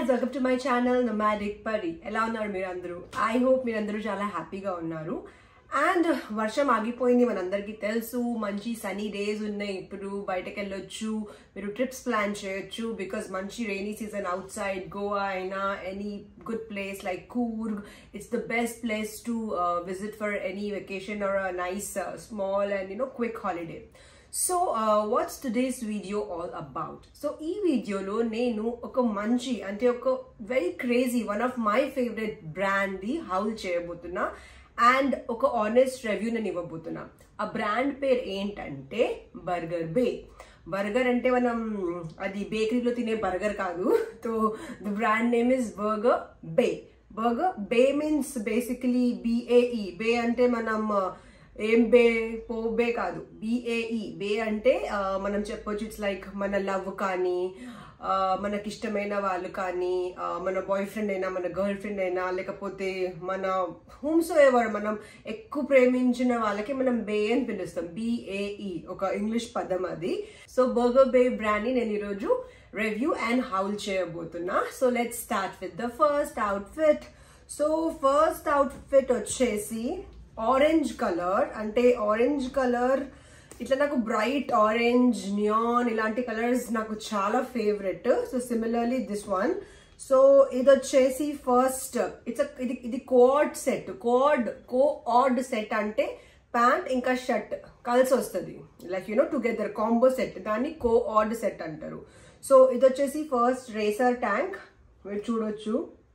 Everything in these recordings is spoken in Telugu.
Welcome to my channel nomadic Pari ఎలా ఉన్నారు మీరు అందరూ ఐ హోప్ మీరందరూ చాలా హ్యాపీగా ఉన్నారు అండ్ వర్షం ఆగిపోయింది మనందరికీ తెలుసు మంచి సనీ డేస్ ఉన్నాయి ఇప్పుడు బయటకు వెళ్ళొచ్చు మీరు ట్రిప్స్ ప్లాన్ చేయొచ్చు బికాస్ మంచి rainy season outside Goa అయినా any good place like Coorg it's the best place to visit for any vacation or nice small and you know quick holiday so what's today's video all about so ఈ వీడియోలో నేను ఒక మంచి అంటే ఒక very crazy one of my favourite బ్రాండ్ది హౌల్ చేయబోతున్నా అండ్ ఒక ఆనెస్ట్ రివ్యూ నేను ఇవ్వబోతున్నా ఆ బ్రాండ్ పేరు ఏంటంటే బర్గర్ బే బర్గర్ అంటే మనం అది బేకరీలో తినే బర్గర్ కాదు so the brand name is burger bae burger bae means basically BAE bae అంటే మనం ఏం బే పో బే కాదు బిఏఈ బే అంటే మనం చెప్పొచ్చు ఇట్స్ లైక్ మన లవ్ కానీ మనకి ఇష్టమైన వాళ్ళు కానీ మన బాయ్ ఫ్రెండ్ అయినా మన గర్ల్ ఫ్రెండ్ అయినా లేకపోతే మన హోమ్స్ ఎవర్ మనం ఎక్కువ ప్రేమించిన వాళ్ళకి మనం బే అని పిలుస్తాం బిఏఈ ఒక ఇంగ్లీష్ పదం అది సో బర్గర్ బే బ్రాండ్ని నేను ఈరోజు రివ్యూ అండ్ హౌల్ చేయబోతున్నా so let start with the first outfit so first outfit వచ్చేసి ఆరెంజ్ కలర్ అంటే ఆరెంజ్ కలర్ ఇట్లా నాకు బ్రైట్ ఆరెంజ్ నియాన్ ఇలాంటి కలర్స్ నాకు చాలా favourite so similarly this one so ఇది వచ్చేసి ఫస్ట్ ఇట్స్ ఇది ఇది code set code co ord set అంటే ప్యాంట్ ఇంకా షర్ట్ కలిసి వస్తుంది like you know together combo set దాన్ని కో ఆడ్ సెట్ అంటారు సో ఇది వచ్చేసి ఫస్ట్ రేసర్ ట్యాంక్ మీరు చూడొచ్చు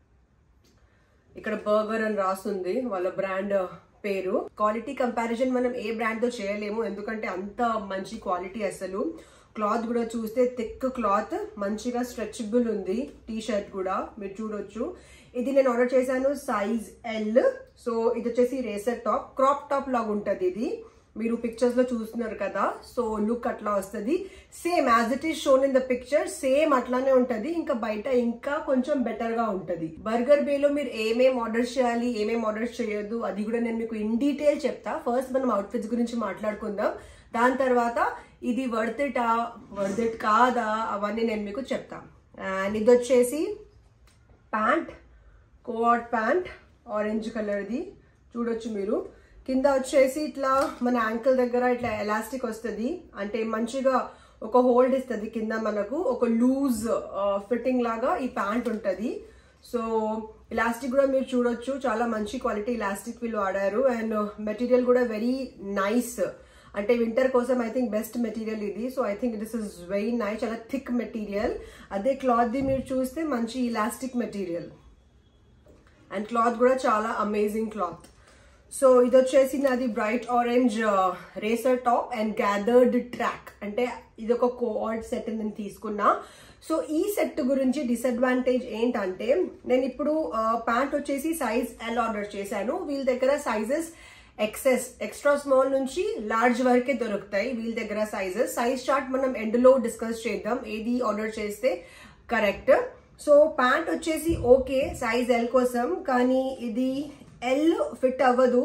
ఇక్కడ బర్గర్ అని రాస్తుంది వాళ్ళ బ్రాండ్ పేరు క్వాలిటీ కంపారిజన్ మనం ఏ బ్రాండ్ తో చేయలేము ఎందుకంటే అంత మంచి క్వాలిటీ అసలు క్లాత్ కూడా చూస్తే థిక్ క్లాత్ మంచిగా స్ట్రెచబుల్ ఉంది టీ షర్ట్ కూడా మీరు చూడొచ్చు ఇది నేను ఆర్డర్ చేశాను సైజ్ ఎల్ సో ఇది వచ్చేసి రేసర్ టాప్ క్రాప్ టాప్ లాగా ఉంటుంది ఇది మీరు పిక్చర్స్ లో చూస్తున్నారు కదా సో లుక్ అట్లా వస్తుంది same as it is shown in the picture same అట్లానే ఉంటది ఇంకా బయట ఇంకా కొంచెం బెటర్ గా ఉంటది బర్గర్ బేలో మీరు ఏమేం ఆర్డర్ చేయాలి ఏమేం ఆర్డర్ చేయొద్దు అది కూడా నేను మీకు ఇన్ డీటెయిల్ చెప్తా ఫస్ట్ మనం అవుట్ఫిట్స్ గురించి మాట్లాడుకుందాం దాని తర్వాత ఇది వర్త్ ఇటా వర్త్ ఇట్ కాదా అవన్నీ నేను మీకు చెప్తా అండ్ ఇది వచ్చేసి ప్యాంట్ కోఆట్ ప్యాంట్ ఆరెంజ్ కలర్ది చూడొచ్చు మీరు కింద వచ్చేసి ఇట్లా మన యాంకిల్ దగ్గర ఇట్లా ఎలాస్టిక్ వస్తుంది అంటే మంచిగా ఒక హోల్డ్ ఇస్తుంది కింద మనకు ఒక లూజ్ ఫిట్టింగ్ లాగా ఈ ప్యాంట్ ఉంటుంది సో ఇలాస్టిక్ కూడా మీరు చూడొచ్చు చాలా మంచి క్వాలిటీ ఇలాస్టిక్ వీళ్ళు వాడారు అండ్ మెటీరియల్ కూడా వెరీ నైస్ అంటే వింటర్ కోసం ఐ థింక్ బెస్ట్ మెటీరియల్ ఇది so I think this is very nice చాలా థిక్ మెటీరియల్ అదే క్లాత్ది మీరు చూస్తే మంచి ఇలాస్టిక్ మెటీరియల్ అండ్ క్లాత్ కూడా చాలా అమేజింగ్ క్లాత్ సో ఇది వచ్చేసి నాది bright orange racer top and gathered track అంటే ఇది ఒక కోఆర్డ్ సెట్ నేను తీసుకున్నా సో ఈ సెట్ గురించి డిసడ్వాంటేజ్ ఏంటంటే నేను ఇప్పుడు ప్యాంట్ వచ్చేసి సైజ్ ఎల్ ఆర్డర్ చేశాను వీళ్ళ దగ్గర సైజెస్ ఎక్సెస్ ఎక్స్ట్రా స్మాల్ నుంచి లార్జ్ వరకే దొరుకుతాయి వీళ్ళ దగ్గర సైజెస్ సైజ్ చార్ట్ మనం ఎండ్లో డిస్కస్ చేద్దాం ఏది ఆర్డర్ చేస్తే కరెక్ట్ సో ప్యాంట్ వచ్చేసి ఓకే సైజ్ ఎల్ కోసం కానీ ఇది ఎల్ ఫిట్ అవ్వదు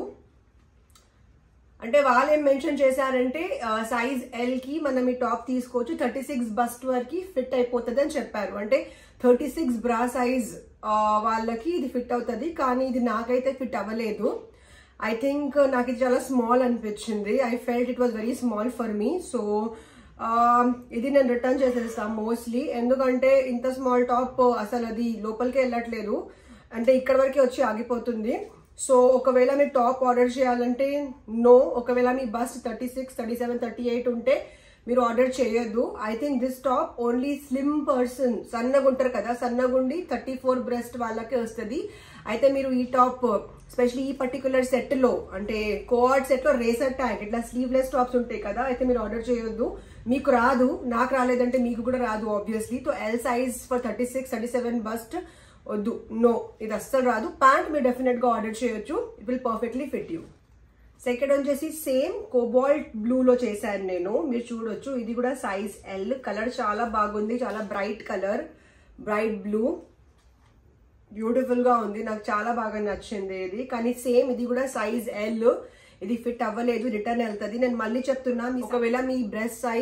అంటే వాళ్ళు ఏం మెన్షన్ చేశారంటే సైజ్ ఎల్ కి మనం ఈ టాప్ తీసుకోవచ్చు థర్టీ సిక్స్ బస్ట్ వరకు ఫిట్ అయిపోతుంది అని చెప్పారు అంటే థర్టీ సిక్స్ బ్రా సైజ్ వాళ్ళకి ఇది ఫిట్ అవుతుంది కానీ ఇది నాకైతే ఫిట్ అవ్వలేదు ఐ థింక్ నాకు ఇది చాలా స్మాల్ అనిపించింది I felt it was very small for me so ఇది నేను రిటర్న్ చేసేస్తాను మోస్ట్లీ ఎందుకంటే ఇంత స్మాల్ టాప్ అసలు అది లోపలికి వెళ్ళట్లేదు అంటే ఇక్కడ వరకే వచ్చి ఆగిపోతుంది సో ఒకవేళ మీరు టాప్ ఆర్డర్ చేయాలంటే నో ఒకవేళ మీ bust thirty six thirty seven thirty eight ఉంటే మీరు ఆర్డర్ చేయొద్దు I think this top only slim person సన్నగా ఉంటారు కదా సన్నగుండి థర్టీ ఫోర్ బ్రెస్ట్ వాళ్ళకే వస్తుంది అయితే మీరు ఈ టాప్ స్పెషల్లీ ఈ పర్టికులర్ సెట్ లో అంటే కోఆర్డ్ సెట్ లో రేసర్ ట్యాంక్ ఇట్లా స్లీవ్లెస్ టాప్స్ ఉంటాయి కదా అయితే మీరు ఆర్డర్ చేయొద్దు మీకు రాదు నాకు రాలేదంటే మీకు కూడా రాదు obviously so L size for thirty six thirty seven bust వద్దు నో ఇది అస్సలు రాదు ప్యాంట్ మీరు డెఫినెట్ గా ఆర్డర్ చేయొచ్చు it will perfectly fit you second వచ్చేసి సేమ్ కోబాల్ట్ బ్లూలో చేశాను నేను మీరు చూడొచ్చు ఇది కూడా సైజ్ ఎల్ కలర్ చాలా బాగుంది చాలా bright colour bright blue beautiful గా ఉంది నాకు చాలా బాగా నచ్చింది ఇది కానీ సేమ్ ఇది కూడా సైజ్ ఎల్ ఇది ఫిట్ అవ్వలేదు రిటర్న్ వెళ్తుంది నేను మళ్ళీ చెప్తున్నా ఒకవేళ మీ breast size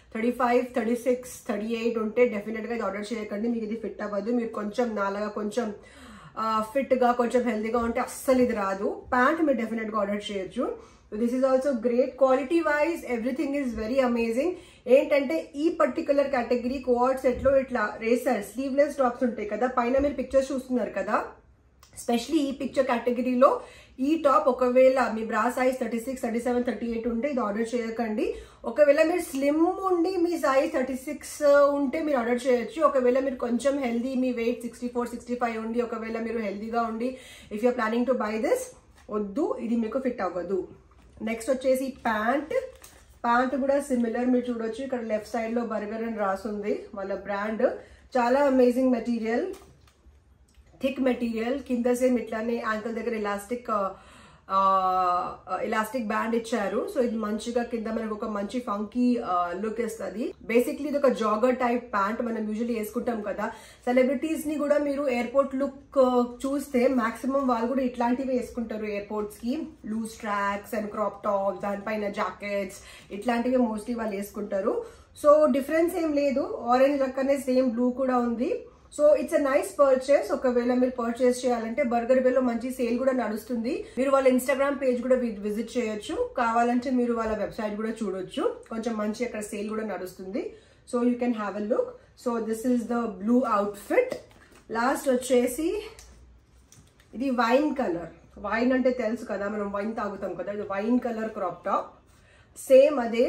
thirty five thirty six thirty eight ఉంటే డెఫినెట్గా ఇది ఆర్డర్ చేయకండి మీకు ఇది ఫిట్ అవ్వదు మీరు కొంచెం నాలాగా కొంచెం ఫిట్ గా కొంచెం హెల్తీగా ఉంటే అస్సలు ఇది రాదు ప్యాంట్ మీరు డెఫినెట్ గా ఆర్డర్ చేయొచ్చు this is also great quality wise everything is very amazing ఏంటంటే ఈ పర్టికులర్ కేటగిరీ కోఆర్డ్ సెట్ లో ఇట్లా రేసర్ స్లీవ్లెస్ టాప్స్ ఉంటాయి కదా పైన మీరు పిక్చర్స్ చూస్తున్నారు కదా స్పెషలీ ఈ పిక్చర్ కేటగిరీలో ఈ టాప్ ఒకవేళ మీ bra size thirty six thirty seven thirty eight ఉంటే ఇది ఆర్డర్ చేయకండి ఒకవేళ మీరు స్లిమ్ ఉండి మీ సైజ్ థర్టీ సిక్స్ ఉంటే మీరు ఆర్డర్ చేయొచ్చు ఒకవేళ మీరు కొంచెం హెల్దీ మీ weight sixty four sixty five ఉండి ఒకవేళ మీరు హెల్దీగా ఉండి if your planning to buy this వద్దు ఇది మీకు ఫిట్ అవ్వదు నెక్స్ట్ వచ్చేసి ప్యాంట్ ప్యాంట్ కూడా సిమిలర్ మీరు చూడొచ్చు ఇక్కడ లెఫ్ట్ సైడ్ లో బర్గర్ అని రాసుంది వాళ్ళ బ్రాండ్ చాలా అమేజింగ్ మెటీరియల్ థిక్ మెటీరియల్ కింద సేమ్ ఇట్లానే యాంకల్ దగ్గర ఇలాస్టిక్ ఇలాస్టిక్ బ్యాండ్ ఇచ్చారు సో ఇది మంచిగా కింద మనకు ఒక మంచి ఫంకీ లుక్ ఇస్తుంది బేసిక్లీ ఇది ఒక జాగర్ టైప్ ప్యాంట్ మనం యూజువల్లీ వేసుకుంటాం కదా సెలబ్రిటీస్ ని కూడా మీరు ఎయిర్పోర్ట్ లుక్ చూస్తే మాక్సిమం వాళ్ళు కూడా ఇట్లాంటివి వేసుకుంటారు ఎయిర్పోర్ట్స్ కి loose tracks and crop tops దానిపైన జాకెట్స్ ఇట్లాంటివి మోస్ట్లీ వాళ్ళు వేసుకుంటారు సో డిఫరెన్స్ ఏం లేదు ఆరెంజ్ లక్కనే సేమ్ బ్లూ కూడా ఉంది so it's a nice purchase ఒకవేళ మీరు పర్చేస్ చేయాలంటే బర్గర్ బెల్ లో మంచి సేల్ కూడా నడుస్తుంది మీరు వాళ్ళ ఇన్స్టాగ్రామ్ పేజ్ కూడా విజిట్ చేయొచ్చు కావాలంటే మీరు వాళ్ళ వెబ్సైట్ కూడా చూడొచ్చు కొంచెం మంచి అక్కడ సేల్ కూడా నడుస్తుంది so you can have a look so this is the blue outfit last వచ్చేసి ఇది వైన్ కలర్ వైన్ అంటే తెలుసు కదా మనం వైన్ తాగుతాం కదా ఇది wine colour crop top same అదే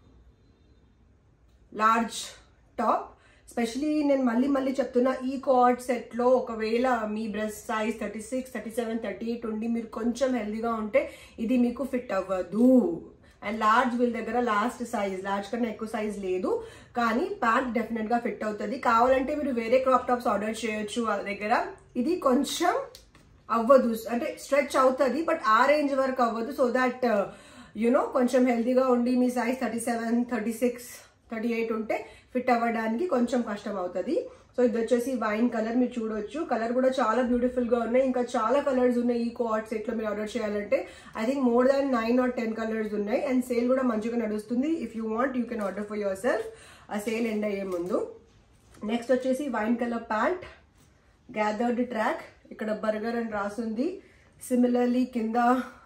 లార్జ్ టాప్ స్పెషలీ నేను మళ్ళీ మళ్ళీ చెప్తున్నా ఈ కార్డ్ సెట్ లో ఒకవేళ మీ breast size thirty six thirty seven thirty eight ఉండి మీరు కొంచెం హెల్దీగా ఉంటే ఇది మీకు ఫిట్ అవ్వదు అండ్ లార్జ్ వీల్ దగ్గర లాస్ట్ సైజ్ లార్జ్ కన్నా ఎక్కువ సైజ్ లేదు కానీ ప్యాంట్ డెఫినెట్ గా ఫిట్ అవుతుంది కావాలంటే మీరు వేరే క్రాప్ టాప్స్ ఆర్డర్ చేయొచ్చు వాళ్ళ దగ్గర ఇది కొంచెం అవ్వదు అంటే స్ట్రెచ్ అవుతుంది బట్ ఆ రేంజ్ వరకు అవ్వదు సో దట్ యునో కొంచెం హెల్దీగా ఉండి మీ size thirty seven thirty six thirty eight ఉంటే ఫిట్ అవ్వడానికి కొంచెం కష్టం అవుతుంది సో ఇది వచ్చేసి వైన్ కలర్ మీరు చూడొచ్చు కలర్ కూడా చాలా బ్యూటిఫుల్ గా ఉన్నాయి ఇంకా చాలా కలర్స్ ఉన్నాయి ఈ కోఆర్డ్ సెట్ లో మీరు ఆర్డర్ చేయాలంటే I think more than nine or ten colours ఉన్నాయి అండ్ సేల్ కూడా మంచిగా నడుస్తుంది if you want you can order for yourself ఆ సేల్ ఎండ్ అయ్యే ముందు నెక్స్ట్ వచ్చేసి wine colour pant gathered track ఇక్కడ బర్గర్ అని రాసుంది సిమిలర్లీ కింద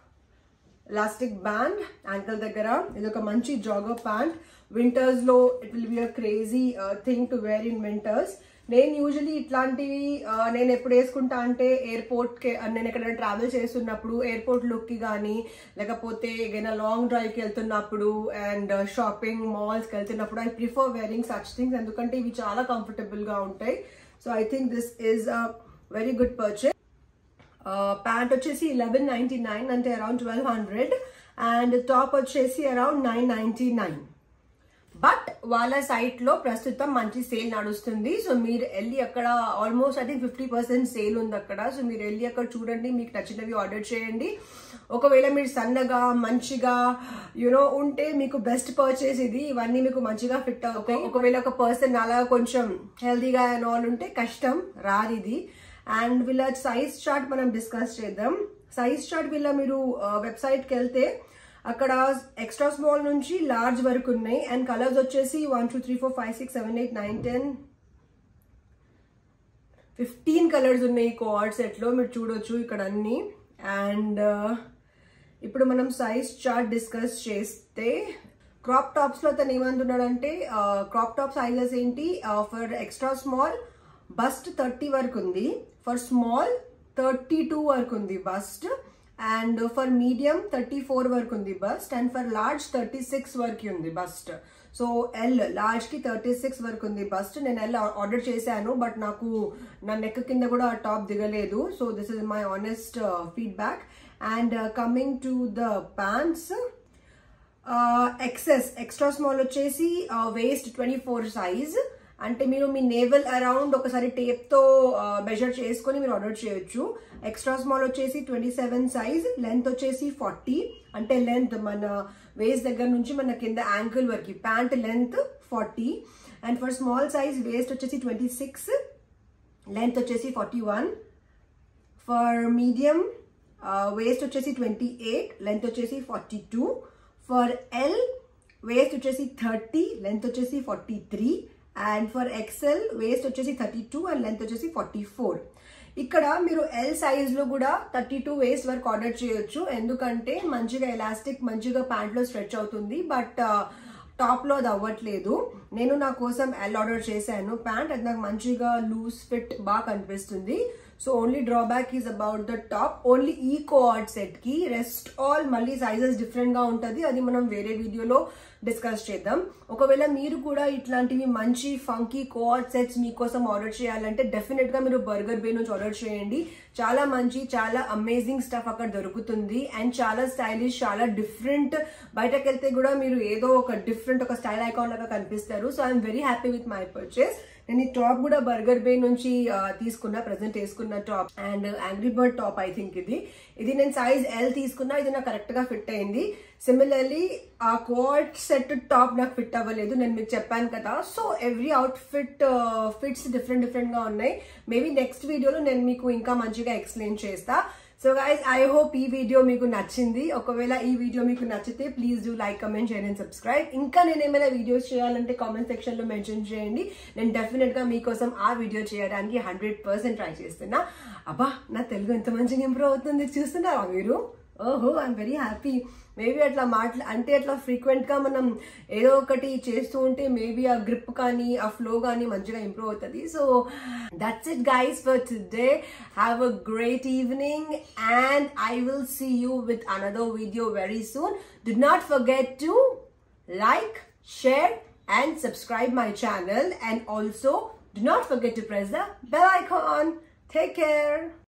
ఎలాస్టిక్ బ్యాండ్ యాంకల్ దగ్గర ఇది ఒక మంచి జాగర్ ప్యాంట్ వింటర్స్ లో it will be a crazy thing to wear in winters నేను యూజువలీ ఇట్లాంటివి నేను ఎప్పుడు వేసుకుంటా అంటే ఎయిర్పోర్ట్ కి నేను ఎక్కడైనా ట్రావెల్ చేస్తున్నప్పుడు ఎయిర్పోర్ట్ లుక్ కి కానీ లేకపోతే ఏదైనా లాంగ్ డ్రైవ్ కి వెళ్తున్నప్పుడు అండ్ షాపింగ్ మాల్స్ కి వెళ్తున్నప్పుడు I prefer wearing such things ఎందుకంటే ఇవి చాలా కంఫర్టబుల్ గా ఉంటాయి so I think this is a very good purchase pant వచ్చేసి లెవెన్ నైన్టీ నైన్ అంటే around twelve hundred and top వచ్చేసి around nine ninety nine but వాళ్ళ సైట్ లో ప్రస్తుతం మంచి సేల్ నడుస్తుంది సో మీరు వెళ్ళి అక్కడ almost I think fifty percent sale ఉంది అక్కడ సో మీరు వెళ్ళి అక్కడ చూడండి మీకు నచ్చినవి ఆర్డర్ చేయండి ఒకవేళ మీరు సన్నగా మంచిగా యునో ఉంటే మీకు బెస్ట్ పర్చేస్ ఇది ఇవన్నీ మీకు మంచిగా ఫిట్ అవుతాయి ఒకవేళ ఒక పర్సన్ అలా కొంచెం హెల్తీగా అండ్ ఆల్ ఉంటే కష్టం రాదు ఇది అండ్ వీళ్ళ సైజ్ చార్ట్ మనం డిస్కస్ చేద్దాం సైజ్ చార్ట్ వీళ్ళ మీరు వెబ్సైట్కి వెళ్తే అక్కడ ఎక్స్ట్రా స్మాల్ నుంచి లార్జ్ వరకు ఉన్నాయి అండ్ కలర్స్ వచ్చేసి one two three four five six seven eight nine ten fifteen colours ఉన్నాయి కోఆర్డ్ సెట్లో మీరు చూడొచ్చు ఇక్కడ అన్ని అండ్ ఇప్పుడు మనం సైజ్ చార్ట్ డిస్కస్ చేస్తే క్రాప్ టాప్స్ లో తను ఏమంటున్నాడంటే క్రాప్ టాప్ సైజెస్ ఏంటి for extra small bust thirty వరకు ఉంది ఫర్ స్మాల్ థర్టీ టూ వరకు ఉంది bust and for medium thirty four వరకు ఉంది bust and for large thirty six వరకు ఉంది బస్ట్ సో ఎల్ లార్జ్ కి థర్టీ సిక్స్ వరకు ఉంది బస్ట్ నేను ఎల్ ఆర్డర్ చేశాను బట్ నాకు నా నెక్ కింద కూడా టాప్ దిగలేదు so this is my honest feedback and coming to the pants XS extra small వచ్చేసి వేస్ట్ ట్వంటీ ఫోర్ సైజ్ అంటే మీరు మీ నేవల్ అరౌండ్ ఒకసారి టేప్తో మెజర్ చేసుకొని మీరు ఆర్డర్ చేయొచ్చు ఎక్స్ట్రా స్మాల్ వచ్చేసి ట్వంటీ సెవెన్ సైజ్ లెంత్ వచ్చేసి ఫార్టీ అంటే లెంత్ మన వేస్ట్ దగ్గర నుంచి మన కింద యాంకిల్ వరకు pant length forty and for small size waist వచ్చేసి ట్వంటీ సిక్స్ లెంత్ వచ్చేసి forty one for medium waist వచ్చేసి ట్వంటీ ఎయిట్ లెంత్ వచ్చేసి forty two for L waist వచ్చేసి థర్టీ లెంత్ వచ్చేసి forty three and for XL waist వచ్చేసి థర్టీ టూ అండ్ లెంత్ వచ్చేసి ఫార్టీ ఫోర్ ఇక్కడ మీరు ఎల్ సైజ్ లో కూడా థర్టీ టూ వేస్ట్ వరకు ఆర్డర్ చేయొచ్చు ఎందుకంటే మంచిగా ఎలాస్టిక్ మంచిగా ప్యాంట్ లో స్ట్రెచ్ అవుతుంది బట్ టాప్ లో అది అవ్వట్లేదు నేను నా కోసం ఎల్ ఆర్డర్ చేశాను ప్యాంట్ అది నాకు మంచిగా లూజ్ ఫిట్ బాగా కనిపిస్తుంది so only drawback is about the top only ఈ కోఆర్డ్ సెట్ కి రెస్ట్ ఆల్ మళ్ళీ సైజెస్ డిఫరెంట్ గా ఉంటుంది అది మనం వేరే వీడియోలో డిస్కస్ చేద్దాం ఒకవేళ మీరు కూడా ఇట్లాంటివి మంచి ఫంకీ కోఆర్డ్ సెట్స్ మీకోసం ఆర్డర్ చేయాలంటే డెఫినెట్ గా మీరు బర్గర్ బే నుంచి ఆర్డర్ చేయండి చాలా మంచి చాలా అమేజింగ్ స్టఫ్ అక్కడ దొరుకుతుంది అండ్ చాలా స్టైలిష్ చాలా డిఫరెంట్ బయటకు వెళ్తే కూడా మీరు ఏదో ఒక డిఫరెంట్ ఒక స్టైల్ ఐకాన్ లాగా కనిపిస్తారు so I'm very happy with my purchase నేను ఈ టాప్ కూడా బర్గర్ బే నుంచి తీసుకున్నా ప్రెసెంట్ వేసుకున్న top and angry bird top I think ఇది ఇది నేను సైజ్ ఎల్ తీసుకున్నా ఇది నాకు కరెక్ట్ గా ఫిట్ అయింది సిమిలర్లీ ఆ కోట్ సెట్ టాప్ నాకు ఫిట్ అవ్వలేదు నేను మీకు చెప్పాను కదా so every outfit fits different different గా ఉన్నాయి మేబీ నెక్స్ట్ వీడియోలో నేను మీకు ఇంకా మంచిగా ఎక్స్ప్లెయిన్ చేస్తా సో గైస్ ఐ హోప్ ఈ వీడియో మీకు నచ్చింది ఒకవేళ ఈ వీడియో మీకు నచ్చితే please do like comment share and subscribe ఇంకా నేను ఏమైనా వీడియోస్ చేయాలంటే కామెంట్ సెక్షన్ లో మెన్షన్ చేయండి నేను డెఫినెట్ గా మీకోసం ఆ వీడియో చేయడానికి హండ్రెడ్ పర్సెంట్ ట్రై చేస్తున్నా అబ్బా నా తెలుగు ఎంత మంచిగా ఇంప్రూవ్ అవుతుంది చూస్తున్నారా మీరు ఓహో ఐఎమ్ వెరీ హ్యాపీ మేబీ అట్లా మాట్లా అంటే అట్లా ఫ్రీక్వెంట్ గా మనం ఏదో ఒకటి చేస్తూ ఉంటే మేబీ ఆ గ్రిప్ కానీ ఆ ఫ్లో కానీ మంచిగా ఇంప్రూవ్ అవుతుంది so that's it guys for today have a great evening and I will see you with another video very soon do not forget to like, share and subscribe my channel and also do not forget to press the bell icon. Take care.